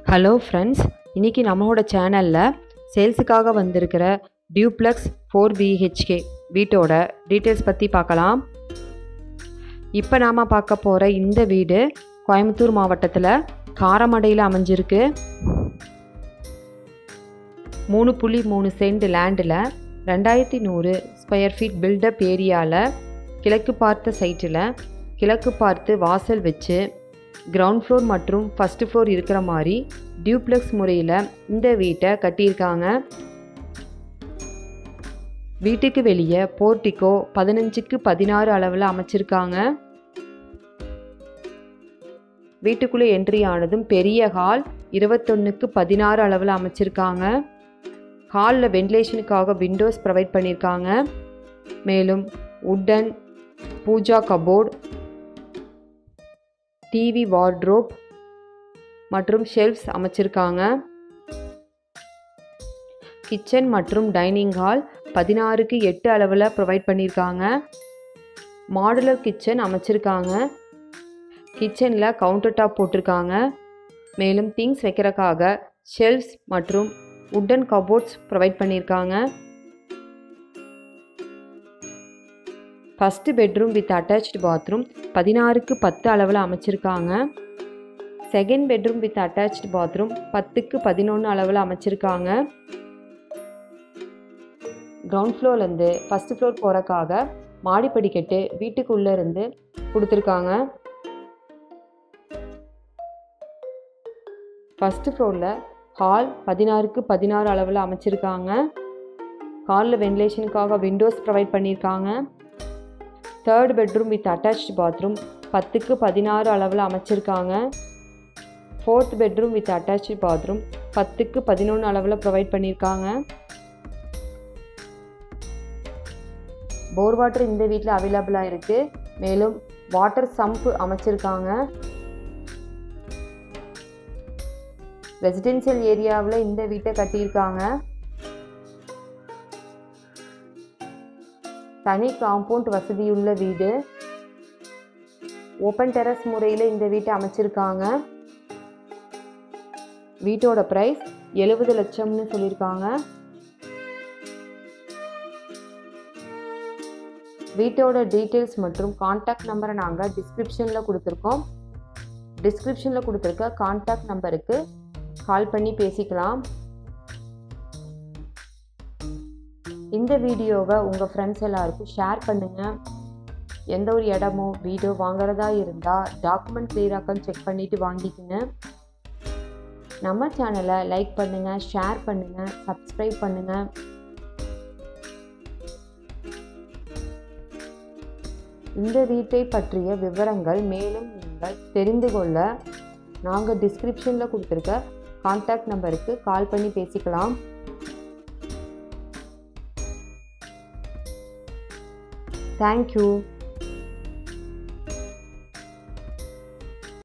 hello friends இன்றைக்கி நம்மளோட சேனலில் சேல்ஸுக்காக வந்திருக்கிற டியூப்ளெக்ஸ் ஃபோர் பிஹெச்கே வீட்டோட டீட்டெயில்ஸ் பற்றி பார்க்கலாம் இப்போ நாம் பார்க்க போகிற இந்த வீடு கோயம்புத்தூர் மாவட்டத்தில் காரமடையில் அமைஞ்சிருக்கு மூணு புள்ளி மூணு சென்ட் லேண்டில் ரெண்டாயிரத்தி நூறு ஸ்கொயர் ஃபீட் பில்டப் ஏரியாவில் கிழக்கு பார்த்த சைட்டில் கிழக்கு பார்த்து வாசல் வச்சு கிரவுண்ட் ஃப்ளோர் மற்றும் ஃபஸ்ட்டு ஃப்ளோர் இருக்கிற மாதிரி டியூப்ளெக்ஸ் முறையில் இந்த வீட்டை கட்டியிருக்காங்க வீட்டுக்கு வெளியே போர்ட்டிக்கோ பதினஞ்சுக்கு பதினாறு அளவில் அமைச்சிருக்காங்க வீட்டுக்குள்ளே என்ட்ரி ஆனதும் பெரிய ஹால் இருபத்தொன்னுக்கு பதினாறு அளவில் அமைச்சிருக்காங்க ஹாலில் வென்டிலேஷனுக்காக விண்டோஸ் ப்ரொவைட் பண்ணியிருக்காங்க மேலும் wooden pooja cupboard TV wardrobe மற்றும் ஷெல்ஃப்ஸ் அமைச்சிருக்காங்க கிச்சன் மற்றும் டைனிங் ஹால் பதினாறுக்கு எட்டு அளவில் ப்ரொவைட் பண்ணியிருக்காங்க மாடுலர் கிச்சன் அமைச்சிருக்காங்க கிச்சனில் கவுண்டர் டாப் போட்டிருக்காங்க மேலும் திங்ஸ் வைக்கிறக்காக ஷெல்ஃப்ஸ் மற்றும் உட்டன் கபோர்ட்ஸ் ப்ரொவைட் பண்ணியிருக்காங்க first bedroom with attached bathroom பதினாறுக்கு பத்து அளவில் அமைச்சிருக்காங்க second bedroom with attached bathroom பத்துக்கு பதினொன்று அளவில் அமைச்சிருக்காங்க கிரவுண்ட் ஃப்ளோர்லேருந்து ஃபஸ்ட்டு ஃப்ளோர் போகிறக்காக மாடி படிக்கட்டு வீட்டுக்குள்ளே இருந்து கொடுத்துருக்காங்க ஃபஸ்ட்டு ஃப்ளோரில் ஹால் பதினாறுக்கு பதினாறு அளவில் அமைச்சிருக்காங்க ஹாலில் வென்டிலேஷனுக்காக விண்டோஸ் ப்ரொவைட் பண்ணியிருக்காங்க third bedroom with attached bathroom பத்துக்கு பதினாறு அளவில் அமைச்சிருக்காங்க fourth bedroom with attached bathroom பத்துக்கு பதினொன்று அளவில் ப்ரொவைட் பண்ணியிருக்காங்க போர் வாட்டர் இந்த வீட்டில் அவைலபிளாக இருக்குது மேலும் வாட்டர் சம்ப் அமைச்சிருக்காங்க ரெசிடென்சியல் ஏரியாவில் இந்த வீட்டை கட்டியிருக்காங்க தனி காம்பவுண்ட் வசதியுள்ள வீடு ஓப்பன் டெரஸ் முறையில் இந்த வீட்டை அமைச்சிருக்காங்க வீட்டோட ப்ரைஸ் எழுபது லட்சம்னு சொல்லியிருக்காங்க வீட்டோட டீட்டெயில்ஸ் மற்றும் காண்டாக்ட் நம்பரை நாங்கள் டிஸ்கிரிப்ஷனில் கொடுத்துருக்கோம் டிஸ்கிரிப்ஷனில் கொடுத்துருக்க காண்டாக்ட் நம்பருக்கு கால் பண்ணி பேசிக்கலாம் இந்த வீடியோவை உங்கள் ஃப்ரெண்ட்ஸ் எல்லாருக்கும் ஷேர் பண்ணுங்கள் எந்த ஒரு இடமோ வீடோ வாங்குறதா இருந்தால் டாக்குமெண்ட் கிளியராக்கான்னு செக் பண்ணிவிட்டு வாங்கிக்கோங்க நம்ம சேனலை லைக் பண்ணுங்கள் ஷேர் பண்ணுங்கள் சப்ஸ்கிரைப் பண்ணுங்கள் இந்த வீட்டை பற்றிய விவரங்கள் மேலும் நீங்கள் தெரிந்து கொள்ள நாங்கள் டிஸ்கிரிப்ஷனில் கொடுத்துருக்க கான்டாக்ட் நம்பருக்கு கால் பண்ணி பேசிக்கலாம் தேங்க்யூ